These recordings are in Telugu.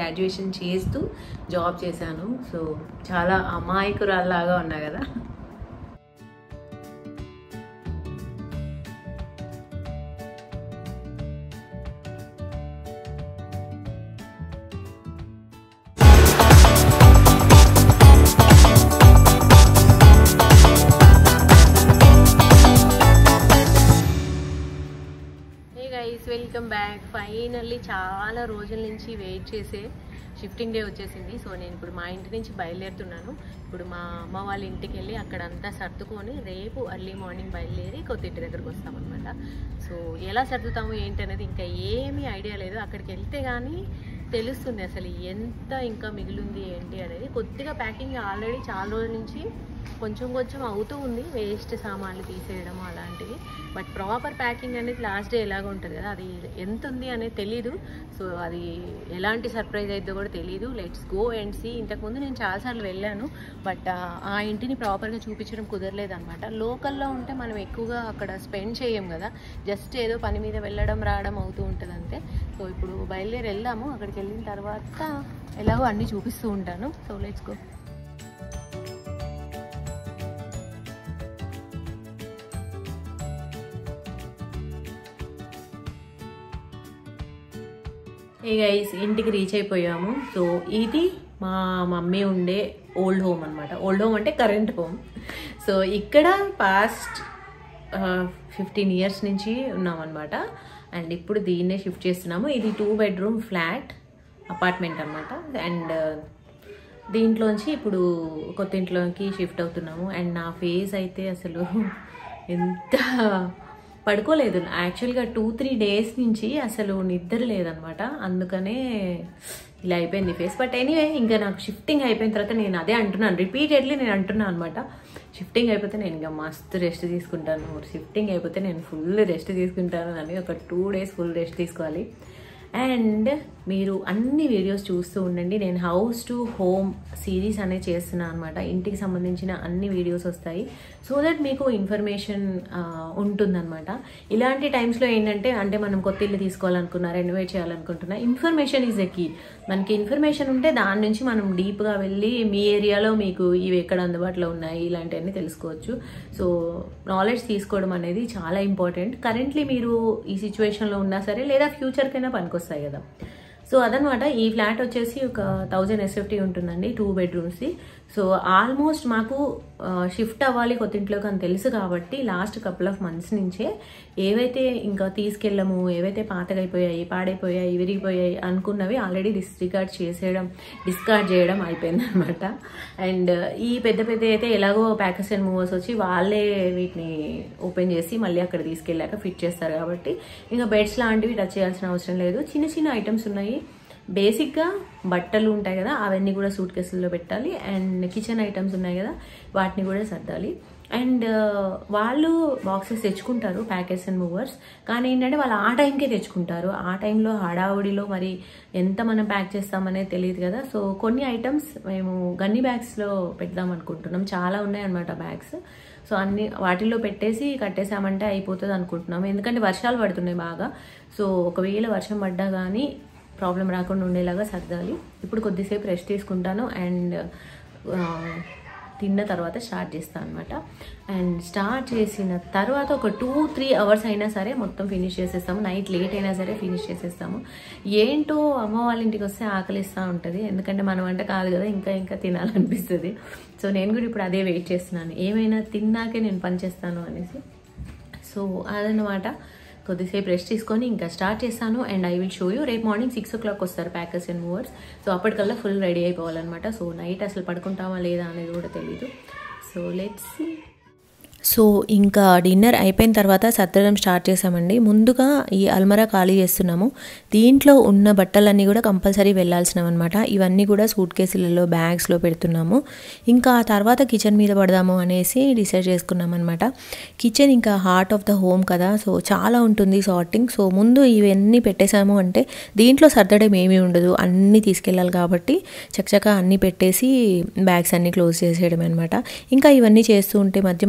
గ్రాడ్యుయేషన్ చేస్తూ జాబ్ చేశాను సో చాలా అమాయకురాల్లాగా ఉన్నా కదా hey guys welcome back finally చాలా రోజుల నుంచి వెయిట్ చేసే షిఫ్టింగ్ డే వచ్చేసింది సో నేను ఇప్పుడు మా ఇంటి నుంచి బయలుదేరుతున్నాను ఇప్పుడు మా అమ్మ వాళ్ళ ఇంటికి వెళ్ళి అక్కడంతా సర్దుకొని రేపు ఎర్లీ మార్నింగ్ బయలుదేరి కొత్త ఇంటి దగ్గరకు వస్తామన్నమాట సో ఎలా సర్దుతాము ఏంటి అనేది ఇంకా ఏమీ ఐడియా లేదు అక్కడికి వెళ్తే కానీ తెలుస్తుంది అసలు ఎంత ఇంకా మిగిలింది ఏంటి అనేది కొద్దిగా ప్యాకింగ్ ఆల్రెడీ చాలా రోజుల నుంచి కొంచెం కొంచెం అవుతూ ఉంది వేస్ట్ సామాన్లు తీసేయడం అలాంటివి బట్ ప్రాపర్ ప్యాకింగ్ అనేది లాస్ట్ డే ఎలాగ ఉంటుంది కదా అది ఎంత ఉంది అనేది తెలీదు సో అది ఎలాంటి సర్ప్రైజ్ అయిద్దో కూడా తెలియదు లెట్స్ గో అండ్ సీ ఇంతకుముందు నేను చాలాసార్లు వెళ్ళాను బట్ ఆ ఇంటిని ప్రాపర్గా చూపించడం కుదరలేదు అనమాట లోకల్లో ఉంటే మనం ఎక్కువగా అక్కడ స్పెండ్ చేయం కదా జస్ట్ ఏదో పని మీద వెళ్ళడం రావడం అవుతూ ఉంటుంది అంతే సో ఇప్పుడు బయలుదేరి వెళ్దాము అక్కడికి వెళ్ళిన తర్వాత ఎలాగో అన్నీ చూపిస్తూ ఉంటాను so let's go hey guys ఇంటికి రీచ్ అయిపోయాము సో ఇది మా మమ్మీ ఉండే ఓల్డ్ హోమ్ అనమాట ఓల్డ్ హోమ్ అంటే కరెంట్ హోమ్ సో ఇక్కడ పాస్ట్ ఫిఫ్టీన్ ఇయర్స్ నుంచి ఉన్నామన్నమాట అండ్ ఇప్పుడు దీన్నే షిఫ్ట్ చేస్తున్నాము ఇది టూ బెడ్రూమ్ ఫ్లాట్ అపార్ట్మెంట్ అనమాట అండ్ దీంట్లోంచి ఇప్పుడు కొత్త ఇంట్లోకి షిఫ్ట్ అవుతున్నాము అండ్ నా ఫేస్ అయితే అసలు ఎంత పడుకోలేదు యాక్చువల్గా టూ త్రీ డేస్ నుంచి అసలు నిద్ర లేదనమాట అందుకనే ఇలా అయిపోయింది ఫేస్ బట్ ఎనీవే ఇంకా నాకు షిఫ్టింగ్ అయిపోయిన తర్వాత నేను అదే అంటున్నాను రిపీటెడ్లీ నేను అంటున్నాను అనమాట షిఫ్టింగ్ అయిపోతే నేను ఇంకా మస్తు రెస్ట్ తీసుకుంటాను షిఫ్టింగ్ అయిపోతే నేను ఫుల్ రెస్ట్ తీసుకుంటాను అని ఒక టూ డేస్ ఫుల్ రెస్ట్ తీసుకోవాలి అండ్ మీరు అన్ని వీడియోస్ చూస్తూ ఉండండి నేను హౌస్ టు హోమ్ సిరీస్ అనేది చేస్తున్నాను అనమాట ఇంటికి సంబంధించిన అన్ని వీడియోస్ వస్తాయి సో దట్ మీకు ఇన్ఫర్మేషన్ ఉంటుందన్నమాట ఇలాంటి టైమ్స్లో ఏంటంటే అంటే మనం కొత్త ఇల్లు తీసుకోవాలనుకున్నా రెనోవేట్ చేయాలనుకుంటున్నా ఇన్ఫర్మేషన్ ఈజ్ ఎ కీ మనకి ఇన్ఫర్మేషన్ ఉంటే దాని నుంచి మనం డీప్గా వెళ్ళి మీ ఏరియాలో మీకు ఇవి ఎక్కడ అందుబాటులో ఉన్నాయి ఇలాంటివన్నీ తెలుసుకోవచ్చు సో నాలెడ్జ్ తీసుకోవడం అనేది చాలా ఇంపార్టెంట్ కరెంట్లీ మీరు ఈ సిచ్యువేషన్లో ఉన్నా సరే లేదా ఫ్యూచర్కైనా పనికొస్తాయి కదా సో అదనమాట ఈ ఫ్లాట్ వచ్చేసి ఒక థౌజండ్ ఎస్ఎఫ్టీ ఉంటుందండి టూ బెడ్రూమ్స్ది సో ఆల్మోస్ట్ మాకు షిఫ్ట్ అవ్వాలి కొత్త ఇంట్లోకి అని తెలుసు కాబట్టి లాస్ట్ కపుల్ ఆఫ్ మంత్స్ నుంచే ఏవైతే ఇంకా తీసుకెళ్ళము ఏవైతే పాతగైపోయాయి పాడైపోయాయి విరిగిపోయాయి అనుకున్నవి ఆల్రెడీ డిస్రికార్డ్ చేసేయడం డిస్కార్డ్ చేయడం అయిపోయింది అనమాట అండ్ ఈ పెద్ద పెద్ద అయితే ఎలాగో ప్యాకర్స్ అండ్ మూవర్స్ వచ్చి వాళ్ళే వీటిని ఓపెన్ చేసి మళ్ళీ అక్కడ తీసుకెళ్ళాక ఫిట్ చేస్తారు కాబట్టి ఇంకా బెడ్స్ లాంటివి టచ్ చేయాల్సిన అవసరం లేదు చిన్న చిన్న ఐటమ్స్ ఉన్నాయి బేసిక్గా బట్టలు ఉంటాయి కదా అవన్నీ కూడా సూట్ కేసుల్లో పెట్టాలి అండ్ కిచెన్ ఐటమ్స్ ఉన్నాయి కదా వాటిని కూడా సర్దాలి అండ్ వాళ్ళు బాక్సెస్ తెచ్చుకుంటారు ప్యాకెట్స్ అండ్ మూవర్స్ కానీ ఏంటంటే వాళ్ళు ఆ టైంకే తెచ్చుకుంటారు ఆ టైంలో హడావుడిలో మరి ఎంత మనం ప్యాక్ చేస్తామనేది తెలియదు కదా సో కొన్ని ఐటమ్స్ మేము గన్ని బ్యాగ్స్లో పెడదాం అనుకుంటున్నాం చాలా ఉన్నాయన్నమాట బ్యాగ్స్ సో అన్ని వాటిల్లో పెట్టేసి కట్టేసామంటే అయిపోతుంది అనుకుంటున్నాం ఎందుకంటే వర్షాలు పడుతున్నాయి బాగా సో ఒకవేళ వర్షం పడ్డా కానీ ప్రాబ్లం రాకుండా ఉండేలాగా సర్దాలి ఇప్పుడు కొద్దిసేపు రెస్ట్ తీసుకుంటాను అండ్ తిన్న తర్వాత స్టార్ట్ చేస్తాను అనమాట అండ్ స్టార్ట్ చేసిన తర్వాత ఒక టూ త్రీ అవర్స్ అయినా సరే మొత్తం ఫినిష్ చేసేస్తాము నైట్ లేట్ అయినా సరే ఫినిష్ చేసేస్తాము ఏంటో అమ్మ వాళ్ళ ఇంటికి వస్తే ఆకలిస్తూ ఉంటుంది ఎందుకంటే మనం అంటే కాదు కదా ఇంకా ఇంకా తినాలనిపిస్తుంది సో నేను కూడా ఇప్పుడు అదే వెయిట్ చేస్తున్నాను ఏమైనా తిన్నాకే నేను పని చేస్తాను అనేసి సో అదనమాట కొద్దిసేపు రెస్ట్ తీసుకొని ఇంకా స్టార్ట్ చేస్తాను and I will show you రేపు మార్నింగ్ సిక్స్ ఓ క్లాక్ వస్తారు ప్యాకర్స్ అండ్ మూవర్స్ సో అప్పటికల్లా ఫుల్ రెడీ అయిపోవాలన్నమాట సో నైట్ అసలు పడుకుంటామా లేదా అనేది కూడా తెలీదు సో లెట్స్ సో ఇంకా డిన్నర్ అయిపోయిన తర్వాత సర్దడం స్టార్ట్ చేసామండి ముందుగా ఈ అల్మరా ఖాళీ చేస్తున్నాము దీంట్లో ఉన్న బట్టలన్నీ కూడా కంపల్సరీ వెళ్ళాల్సినవి అనమాట ఇవన్నీ కూడా సూట్ కేసులలో బ్యాగ్స్లో పెడుతున్నాము ఇంకా ఆ తర్వాత కిచెన్ మీద పడదాము అనేసి డిసైడ్ చేసుకున్నాం అనమాట కిచెన్ ఇంకా హార్ట్ ఆఫ్ ద హోమ్ కదా సో చాలా ఉంటుంది సార్టింగ్ సో ముందు ఇవన్నీ పెట్టేశాము అంటే దీంట్లో సర్దడం ఏమీ ఉండదు అన్నీ తీసుకెళ్ళాలి కాబట్టి చకచకా అన్నీ పెట్టేసి బ్యాగ్స్ అన్నీ క్లోజ్ చేసేయడం అనమాట ఇంకా ఇవన్నీ చేస్తూ ఉంటే మధ్య మధ్యలో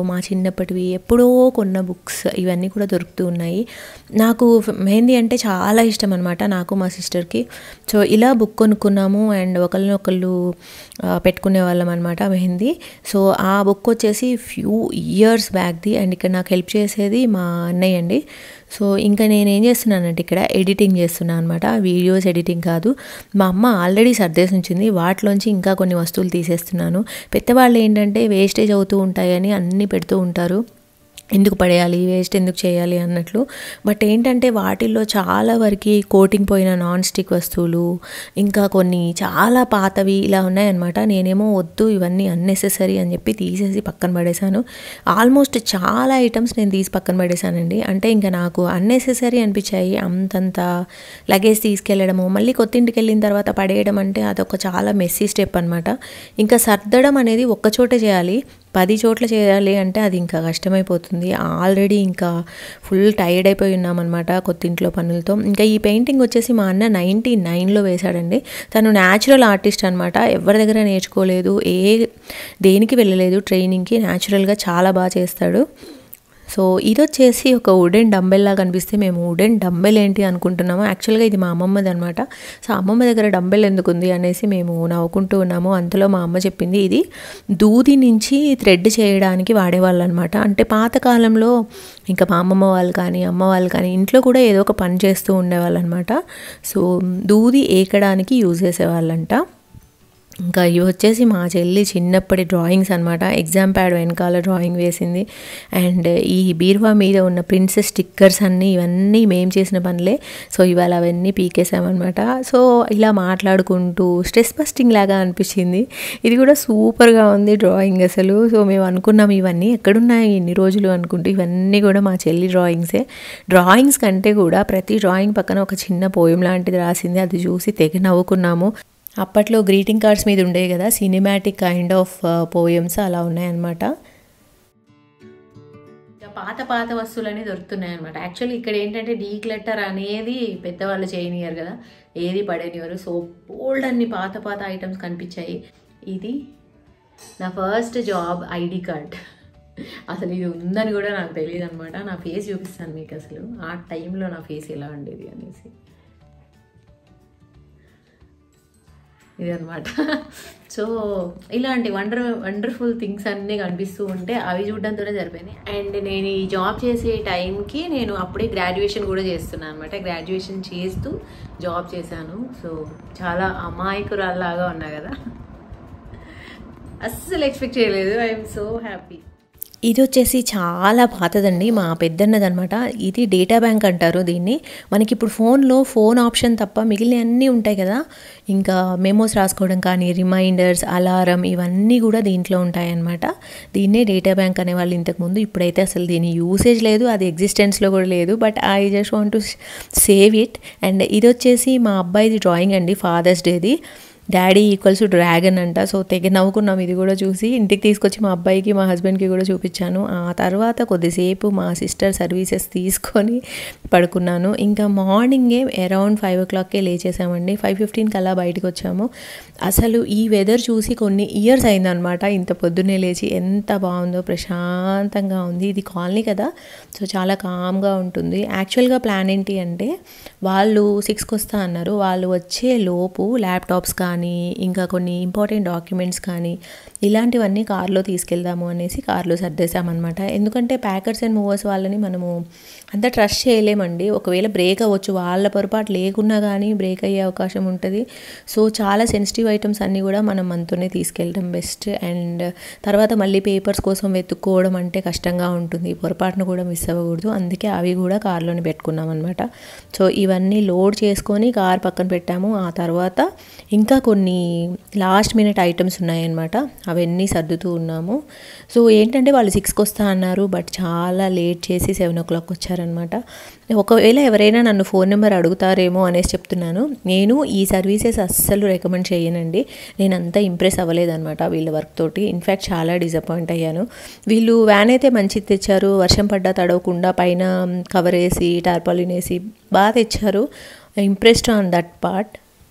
మా చిన్నప్పటివి ఎప్పుడో కొన్న బుక్స్ ఇవన్నీ కూడా దొరుకుతూ ఉన్నాయి నాకు మెహందీ అంటే చాలా ఇష్టం అనమాట నాకు మా సిస్టర్కి సో ఇలా బుక్ కొనుక్కున్నాము అండ్ ఒకళ్ళనొకళ్ళు పెట్టుకునే వాళ్ళం అనమాట మెహందీ సో ఆ బుక్ వచ్చేసి ఫ్యూ ఇయర్స్ బ్యాక్ది అండ్ ఇక్కడ నాకు హెల్ప్ చేసేది మా అన్నయ్య అండి సో ఇంకా నేను ఏం చేస్తున్నానంటే ఇక్కడ ఎడిటింగ్ చేస్తున్నాను అనమాట వీడియోస్ ఎడిటింగ్ కాదు మా అమ్మ ఆల్రెడీ సర్దేసి ఉంచింది వాటిలోంచి ఇంకా కొన్ని వస్తువులు తీసేస్తున్నాను పెద్దవాళ్ళు ఏంటంటే వేస్టేజ్ అవుతూ ఉంటాయని అన్నీ పెడుతూ ఉంటారు ఎందుకు పడేయాలి వేస్ట్ ఎందుకు చేయాలి అన్నట్లు బట్ ఏంటంటే వాటిల్లో చాలా వరకు కోటింగ్ పోయిన నాన్ స్టిక్ వస్తువులు ఇంకా కొన్ని చాలా పాతవి ఇలా ఉన్నాయన్నమాట నేనేమో వద్దు ఇవన్నీ అన్నెసెసరీ అని చెప్పి తీసేసి పక్కన పడేశాను ఆల్మోస్ట్ చాలా ఐటమ్స్ నేను తీసి పక్కన పడేశానండి అంటే ఇంకా నాకు అన్నెసెసరీ అనిపించాయి అంతంత లగేజ్ తీసుకెళ్ళడము మళ్ళీ కొత్తింటికి వెళ్ళిన తర్వాత పడేయడం అంటే అదొక చాలా మెస్సీ స్టెప్ అనమాట ఇంకా సర్దడం అనేది ఒక్క చోటే చేయాలి పది చోట్ల చేయాలి అంటే అది ఇంకా కష్టమైపోతుంది ఆల్రెడీ ఇంకా ఫుల్ టైర్డ్ అయిపోయి ఉన్నామన్నమాట కొత్తింట్లో పనులతో ఇంకా ఈ పెయింటింగ్ వచ్చేసి మా అన్న నైంటీ నైన్లో వేశాడండి తను న్యాచురల్ ఆర్టిస్ట్ అనమాట ఎవరి దగ్గర నేర్చుకోలేదు ఏ దేనికి వెళ్ళలేదు ట్రైనింగ్కి న్యాచురల్గా చాలా బాగా చేస్తాడు సో ఇది వచ్చేసి ఒక వుడెన్ డంబెల్ లాగా కనిపిస్తే మేము వుడెన్ డంబెల్ ఏంటి అనుకుంటున్నాము యాక్చువల్గా ఇది మా అమ్మమ్మది అనమాట సో అమ్మమ్మ దగ్గర డంబెల్ ఎందుకు ఉంది అనేసి మేము నవ్వుకుంటూ ఉన్నాము అంతలో మా అమ్మ చెప్పింది ఇది దూది నుంచి థ్రెడ్ చేయడానికి వాడేవాళ్ళు అనమాట అంటే పాతకాలంలో ఇంకా మా అమ్మమ్మ వాళ్ళు కానీ అమ్మ వాళ్ళు కానీ ఇంట్లో కూడా ఏదో ఒక పని చేస్తూ ఉండేవాళ్ళు అనమాట సో దూది ఏకడానికి యూజ్ చేసేవాళ్ళంట ఇంకా ఇవి వచ్చేసి మా చెల్లి చిన్నప్పటి డ్రాయింగ్స్ అనమాట ఎగ్జామ్ ప్యాడ్ వెనకాల డ్రాయింగ్ వేసింది అండ్ ఈ బీరువా మీద ఉన్న ప్రిన్సెస్ స్టిక్కర్స్ అన్నీ ఇవన్నీ మేము చేసిన పనులే సో ఇవాళ అవన్నీ పీకేసామన్నమాట సో ఇలా మాట్లాడుకుంటూ స్ట్రెస్ బస్టింగ్ లాగా అనిపించింది ఇది కూడా సూపర్గా ఉంది డ్రాయింగ్ అసలు సో మేము అనుకున్నాం ఇవన్నీ ఎక్కడున్నాయి ఇన్ని రోజులు అనుకుంటూ ఇవన్నీ కూడా మా చెల్లి డ్రాయింగ్సే డ్రాయింగ్స్ కంటే కూడా ప్రతి డ్రాయింగ్ పక్కన ఒక చిన్న పోయం లాంటిది రాసింది అది చూసి తెగ నవ్వుకున్నాము అప్పట్లో గ్రీటింగ్ కార్డ్స్ మీద ఉండేవి కదా సినిమాటిక్ కైండ్ ఆఫ్ పోయమ్స్ అలా ఉన్నాయన్నమాట పాత పాత వస్తువులన్నీ దొరుకుతున్నాయి అనమాట యాక్చువల్లీ ఇక్కడ ఏంటంటే డీ క్లెటర్ అనేది పెద్దవాళ్ళు చేయనియరు కదా ఏది పడేనివారు సో బోల్డ్ అన్ని పాత పాత ఐటమ్స్ కనిపించాయి ఇది నా ఫస్ట్ జాబ్ ఐడి కార్డ్ అసలు ఇది ఉందని కూడా నాకు తెలియదు అనమాట నా ఫేస్ చూపిస్తాను మీకు అసలు ఆ టైంలో నా ఫేస్ ఎలా ఉండేది అనేసి ఇదనమాట సో ఇలాంటి వండర్ వండర్ఫుల్ థింగ్స్ అన్నీ కనిపిస్తూ ఉంటే అవి చూడడంతోనే సరిపోయినాయి అండ్ నేను ఈ జాబ్ చేసే టైంకి నేను అప్పుడే గ్రాడ్యుయేషన్ కూడా చేస్తున్నాను అనమాట గ్రాడ్యుయేషన్ చేస్తూ జాబ్ చేశాను సో చాలా అమాయకురాల్లాగా ఉన్నా కదా అస్సలు ఎక్స్పెక్ట్ చేయలేదు ఐఎమ్ సో హ్యాపీ ఇది వచ్చేసి చాలా పాతదండి మా పెద్దన్నదనమాట ఇది డేటా బ్యాంక్ అంటారు దీన్ని మనకి ఇప్పుడు ఫోన్లో ఫోన్ ఆప్షన్ తప్ప మిగిలిన అన్నీ ఉంటాయి కదా ఇంకా మెమోస్ రాసుకోవడం కానీ రిమైండర్స్ అలారం ఇవన్నీ కూడా దీంట్లో ఉంటాయన్నమాట దీన్నే డేటా బ్యాంక్ అనేవాళ్ళు ఇంతకుముందు ఇప్పుడైతే అసలు దీని యూసేజ్ లేదు అది ఎగ్జిస్టెన్స్లో కూడా లేదు but I just want to save it and ఇది వచ్చేసి మా అబ్బాయిది డ్రాయింగ్ అండి ఫాదర్స్ డేది డాడీ ఈక్వల్స్ టు డ్రాగన్ అంట సో తెగ నవ్వుకున్నాం ఇది కూడా చూసి ఇంటికి తీసుకొచ్చి మా అబ్బాయికి మా హస్బెండ్కి కూడా చూపించాను ఆ తర్వాత కొద్దిసేపు మా సిస్టర్ సర్వీసెస్ తీసుకొని పడుకున్నాను ఇంకా మార్నింగే అరౌండ్ ఫైవ్ ఓ క్లాక్కే లేచేసామండి ఫైవ్ ఫిఫ్టీన్కి అలా బయటకు వచ్చాము అసలు ఈ వెదర్ చూసి కొన్ని ఇయర్స్ అయిందనమాట ఇంత పొద్దున్నే లేచి ఎంత బాగుందో ప్రశాంతంగా ఉంది ఇది కాలనీ కదా సో చాలా కామ్గా ఉంటుంది యాక్చువల్గా ప్లాన్ ఏంటి అంటే వాళ్ళు సిక్స్కి వస్తా అన్నారు వాళ్ళు వచ్చే లోపు ల్యాప్టాప్స్ కానీ కానీ ఇంకా కొన్ని ఇంపార్టెంట్ డాక్యుమెంట్స్ కానీ ఇలాంటివన్నీ కార్లో తీసుకెళ్దాము అనేసి కార్లో సర్దేశామన్నమాట ఎందుకంటే ప్యాకర్స్ అండ్ మూవర్స్ వాళ్ళని మనము అంత ట్రస్ట్ చేయలేమండి ఒకవేళ బ్రేక్ అవ్వచ్చు వాళ్ళ పొరపాటు లేకున్నా కానీ బ్రేక్ అయ్యే అవకాశం ఉంటుంది సో చాలా సెన్సిటివ్ ఐటమ్స్ అన్నీ కూడా మనం మనతోనే తీసుకెళ్ళడం బెస్ట్ అండ్ తర్వాత మళ్ళీ పేపర్స్ కోసం వెతుక్కోవడం అంటే కష్టంగా ఉంటుంది పొరపాటును కూడా మిస్ అవ్వకూడదు అందుకే అవి కూడా కార్లోనే పెట్టుకున్నాం అనమాట సో ఇవన్నీ లోడ్ చేసుకొని కార్ పక్కన పెట్టాము ఆ తర్వాత ఇంకా కొన్ని లాస్ట్ మినిట్ ఐటమ్స్ ఉన్నాయన్నమాట అవన్నీ సర్దుతూ ఉన్నాము సో ఏంటంటే వాళ్ళు సిక్స్కి వస్తా అన్నారు బట్ చాలా లేట్ చేసి సెవెన్ ఓ క్లాక్ వచ్చారనమాట ఒకవేళ ఎవరైనా నన్ను ఫోన్ నెంబర్ అడుగుతారేమో అనేసి చెప్తున్నాను నేను ఈ సర్వీసెస్ అస్సలు రికమెండ్ చేయనండి నేను అంత ఇంప్రెస్ అవ్వలేదన్నమాట వీళ్ళ వర్క్ తోటి ఇన్ఫ్యాక్ట్ చాలా డిసప్పాయింట్ అయ్యాను వీళ్ళు వ్యాన్ అయితే మంచిది తెచ్చారు వర్షం పడ్డా తడవకుండా పైన కవర్ వేసి టార్పాలిన్ వేసి బాగా తెచ్చారు ఇంప్రెస్డ్ ఆన్ దట్ పార్ట్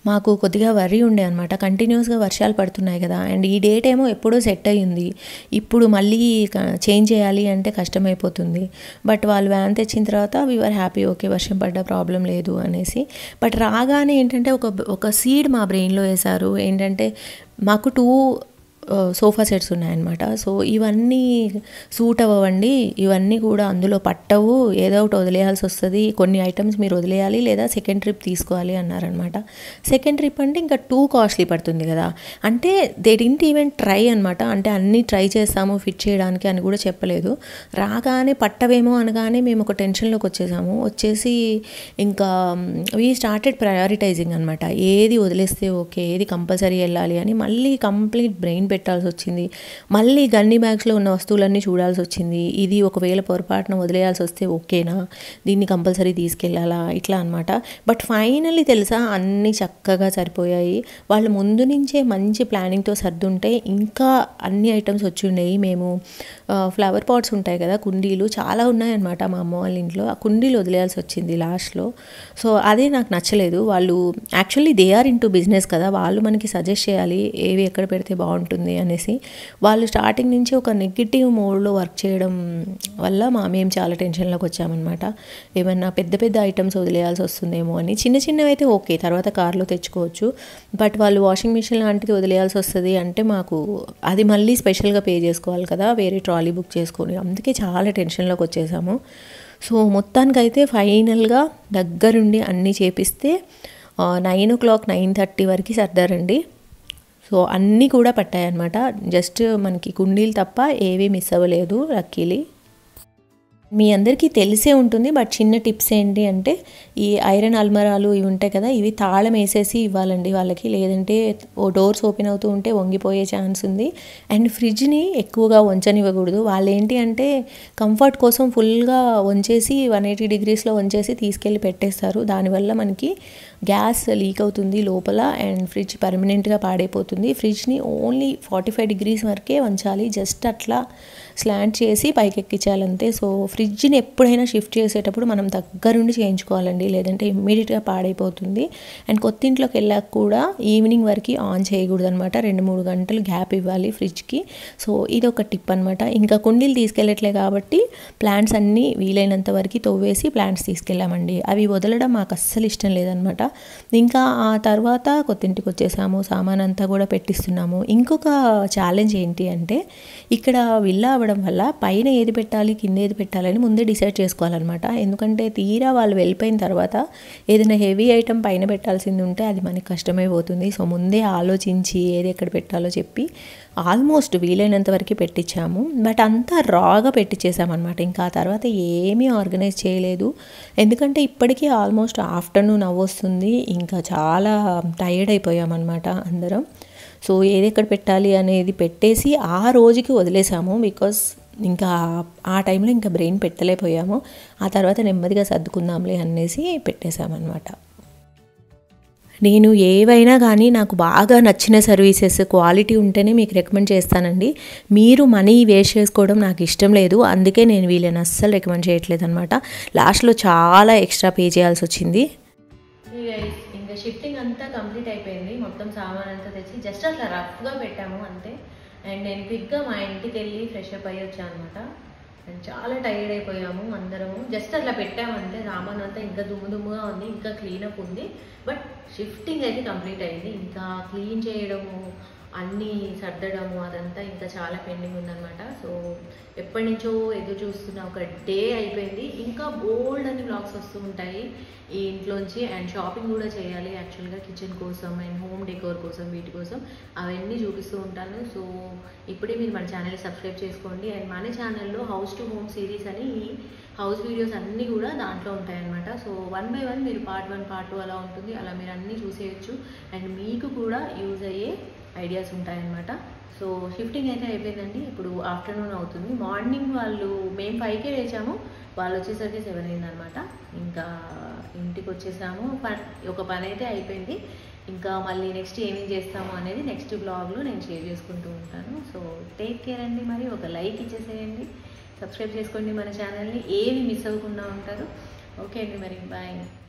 మాకు కొద్దిగా వరి ఉండే అనమాట కంటిన్యూస్గా వర్షాలు పడుతున్నాయి కదా అండ్ ఈ డేట్ ఏమో ఎప్పుడో సెట్ అయ్యింది ఇప్పుడు మళ్ళీ చేంజ్ చేయాలి అంటే కష్టమైపోతుంది బట్ వాళ్ళు వ్యాన్ తెచ్చిన తర్వాత వీఆర్ హ్యాపీ ఓకే వర్షం పడ్డ ప్రాబ్లం లేదు అనేసి బట్ రాగానే ఏంటంటే ఒక ఒక సీడ్ మా బ్రెయిన్లో వేశారు ఏంటంటే మాకు టూ సోఫా సెట్స్ ఉన్నాయన్నమాట సో ఇవన్నీ సూట్ అవ్వండి ఇవన్నీ కూడా అందులో పట్టవు ఏదో ఒకటి వదిలేయాల్సి వస్తుంది కొన్ని ఐటమ్స్ మీరు వదిలేయాలి లేదా సెకండ్ ట్రిప్ తీసుకోవాలి అన్నారనమాట సెకండ్ ట్రిప్ అంటే ఇంకా టూ కాస్ట్లీ పడుతుంది కదా అంటే దే డింట్ ఈవెన్ ట్రై అనమాట అంటే అన్నీ ట్రై చేస్తాము ఫిట్ చేయడానికి అని కూడా చెప్పలేదు రాగానే పట్టవేమో అనగానే మేము ఒక టెన్షన్లోకి వచ్చేసాము వచ్చేసి ఇంకా వీ స్టార్టెడ్ ప్రయారిటైజింగ్ అనమాట ఏది వదిలేస్తే ఓకే ఏది కంపల్సరీ వెళ్ళాలి అని మళ్ళీ కంప్లీట్ బ్రెయిన్ పెట్టాల్సి వచ్చింది మళ్ళీ గన్ని బ్యాగ్స్లో ఉన్న వస్తువులన్నీ చూడాల్సి వచ్చింది ఇది ఒకవేళ పొరపాటున వదిలేయాల్సి వస్తే ఓకేనా దీన్ని కంపల్సరీ తీసుకెళ్ళాలా ఇట్లా అనమాట బట్ ఫైనల్లీ తెలుసా అన్నీ చక్కగా సరిపోయాయి వాళ్ళు ముందు నుంచే మంచి ప్లానింగ్తో సర్దుంటే ఇంకా అన్ని ఐటమ్స్ వచ్చి ఉండేవి మేము ఫ్లవర్ పాట్స్ ఉంటాయి కదా కుండీలు చాలా ఉన్నాయన్నమాట మా అమ్మ వాళ్ళ ఇంట్లో ఆ కుండీలు వదిలేయాల్సి వచ్చింది లాస్ట్లో సో అదే నాకు నచ్చలేదు వాళ్ళు actually they are into business కదా వాళ్ళు మనకి సజెస్ట్ చేయాలి ఏవి ఎక్కడ పెడితే బాగుంటుంది అనేసి వాళ్ళు స్టార్టింగ్ నుంచి ఒక నెగిటివ్ మోడ్లో వర్క్ చేయడం వల్ల మా మేము చాలా టెన్షన్లోకి వచ్చామన్నమాట ఏమన్నా పెద్ద పెద్ద ఐటమ్స్ వదిలేయాల్సి వస్తుందేమో అని చిన్న చిన్నవి అయితే ఓకే తర్వాత కార్లో తెచ్చుకోవచ్చు బట్ వాళ్ళు వాషింగ్ మిషన్ లాంటిది వదిలేయాల్సి వస్తుంది అంటే మాకు అది మళ్ళీ స్పెషల్గా పే చేసుకోవాలి కదా వేరే ట్రాలీ బుక్ చేసుకొని అందుకే చాలా టెన్షన్లోకి వచ్చేసాము సో మొత్తానికైతే ఫైనల్గా దగ్గరుండి అన్నీ చేపిస్తే nine o'clock nine thirty వరకు సర్దారండి సో అన్నీ కూడా పట్టాయన్నమాట జస్ట్ మనకి కుండీలు తప్ప ఏవీ మిస్ అవ్వలేదు లక్కీలీ మీ అందరికీ తెలిసే ఉంటుంది బట్ చిన్న టిప్స్ ఏంటి అంటే ఈ ఐరన్ అల్మరాలు ఇవి ఉంటాయి కదా ఇవి తాళం వేసేసి ఇవ్వాలండి వాళ్ళకి లేదంటే ఓ డోర్స్ ఓపెన్ అవుతూ ఉంటే వంగిపోయే ఛాన్స్ ఉంది అండ్ ఫ్రిడ్జ్ని ఎక్కువగా వంచనివ్వకూడదు వాళ్ళు ఏంటి అంటే కంఫర్ట్ కోసం ఫుల్గా వంచేసి వన్ ఎయిటీ డిగ్రీస్లో వంచేసి తీసుకెళ్ళి పెట్టేస్తారు దానివల్ల మనకి గ్యాస్ లీక్ అవుతుంది లోపల అండ్ ఫ్రిడ్జ్ పర్మనెంట్గా పాడైపోతుంది ఫ్రిడ్జ్ని ఓన్లీ ఫార్టీ ఫైవ్ డిగ్రీస్ వరకే వంచాలి జస్ట్ అట్లా స్లాంట్ చేసి పైకి ఎక్కించాలంతే సో ఫ్రిడ్జ్ని ఎప్పుడైనా షిఫ్ట్ చేసేటప్పుడు మనం దగ్గరుండి చేయించుకోవాలండి లేదంటే ఇమ్మీడియట్గా పాడైపోతుంది అండ్ కొత్త ఇంట్లోకి వెళ్ళాక కూడా ఈవినింగ్ వరకు ఆన్ చేయకూడదు అనమాట రెండు మూడు గంటలు గ్యాప్ ఇవ్వాలి ఫ్రిడ్జ్కి సో ఇది ఒక టిప్ అనమాట ఇంకా కుండీలు తీసుకెళ్ళట్లే కాబట్టి ప్లాంట్స్ అన్నీ వీలైనంత వరకు తవ్వేసి ప్లాంట్స్ తీసుకెళ్ళామండి అవి వదలడం మాకు అస్సలు ఇష్టం లేదనమాట ఇంకా ఆ తర్వాత కొత్త ఇంటికి వచ్చేసాము సామాన్ అంతా కూడా పెట్టిస్తున్నాము ఇంకొక ఛాలెంజ్ ఏంటి అంటే ఇక్కడ విల్లా అవ్వడం వల్ల పైన ఏది పెట్టాలి కింద ఏది పెట్టాలని ముందే డిసైడ్ చేసుకోవాలన్నమాట ఎందుకంటే తీరా వాళ్ళు వెళ్ళిపోయిన తర్వాత ఏదైనా హెవీ ఐటమ్ పైన పెట్టాల్సింది ఉంటే అది మనకి కష్టమైపోతుంది సో ముందే ఆలోచించి ఏది ఎక్కడ పెట్టాలో చెప్పి ఆల్మోస్ట్ వీలైనంత వరకు పెట్టించాము బట్ అంతా రాగా పెట్టించేసామన్నమాట ఇంకా ఆ తర్వాత ఏమీ ఆర్గనైజ్ చేయలేదు ఎందుకంటే ఇప్పటికీ ఆల్మోస్ట్ ఆఫ్టర్నూన్ అవ్వొస్తుంది ఇంకా చాలా టైర్డ్ అయిపోయామన్నమాట అందరం సో ఏది ఎక్కడ పెట్టాలి అనేది పెట్టేసి ఆ రోజుకి వదిలేసాము బికాస్ ఇంకా ఆ టైంలో ఇంకా బ్రెయిన్ పెట్టలేకపోయాము ఆ తర్వాత నెమ్మదిగా సర్దుకుందాంలే అనేసి పెట్టేశామన్నమాట నేను ఏవైనా కానీ నాకు బాగా నచ్చిన సర్వీసెస్ క్వాలిటీ ఉంటేనే మీకు రికమెండ్ చేస్తానండి మీరు మనీ వేస్ట్ చేసుకోవడం నాకు ఇష్టం లేదు అందుకే నేను వీళ్ళని అస్సలు రికమెండ్ చేయట్లేదు అనమాట లాస్ట్లో చాలా ఎక్స్ట్రా పే చేయాల్సి వచ్చింది ఇంకా షిఫ్టింగ్ అంతా కంప్లీట్ అయిపోయింది మొత్తం సామాన్ అంతా తెచ్చి జస్ట్ అట్లా రఫ్గా పెట్టాము అంతే అండ్ నేను క్విక్గా మా ఇంటికి వెళ్ళి ఫ్రెష్ అప్ అయ్యి వచ్చాను అనమాట అండ్ చాలా టైర్డ్ అయిపోయాము అందరము జస్ట్ అట్లా పెట్టామంటే సామాన్ అంతా ఇంకా దుమ్ము దుమ్ముగా ఉంది ఇంకా క్లీనప్ ఉంది బట్ షిఫ్టింగ్ అయితే కంప్లీట్ అయింది ఇంకా క్లీన్ చేయడము అన్నీ సర్దడము అదంతా ఇంకా చాలా పెండింగ్ ఉందన్నమాట సో ఎప్పటి నుంచో ఎదురు చూస్తున్న ఒక డే అయిపోయింది ఇంకా బోల్డ్ అని బ్లాగ్స్ వస్తూ ఉంటాయి ఈ ఇంట్లోంచి అండ్ షాపింగ్ కూడా చేయాలి యాక్చువల్గా కిచెన్ కోసం అండ్ హోమ్ డెకోర్ కోసం వీటి కోసం అవన్నీ చూపిస్తూ ఉంటాను సో ఇప్పుడే మీరు మన ఛానల్ సబ్స్క్రైబ్ చేసుకోండి అండ్ మన ఛానల్లో హౌస్ టు హోమ్ సిరీస్ అని హౌస్ వీడియోస్ అన్నీ కూడా దాంట్లో ఉంటాయన్నమాట సో వన్ బై వన్ మీరు పార్ట్ వన్ పార్ట్ టూ అలా ఉంటుంది అలా మీరు అన్నీ చూసేయచ్చు అండ్ మీకు కూడా యూజ్ అయ్యే ఐడియాస్ ఉంటాయన్నమాట సో షిఫ్టింగ్ అయితే అయిపోయిందండి ఇప్పుడు ఆఫ్టర్నూన్ అవుతుంది మార్నింగ్ వాళ్ళు మేము ఫైవ్కే లేచాము వాళ్ళు వచ్చేసరికి సెవెన్ అయిందనమాట ఇంకా ఇంటికి వచ్చేసాము పని ఒక పని అయితే అయిపోయింది ఇంకా మళ్ళీ నెక్స్ట్ ఏమేం చేస్తాము అనేది నెక్స్ట్ బ్లాగ్లో నేను షేర్ చేసుకుంటూ ఉంటాను సో టేక్ కేర్ అండి మరి ఒక లైక్ ఇచ్చేసేయండి సబ్స్క్రైబ్ చేసుకోండి మన ఛానల్ని ఏవి మిస్ అవ్వకుండా ఉంటారు ఓకే అండి మరి బాయ్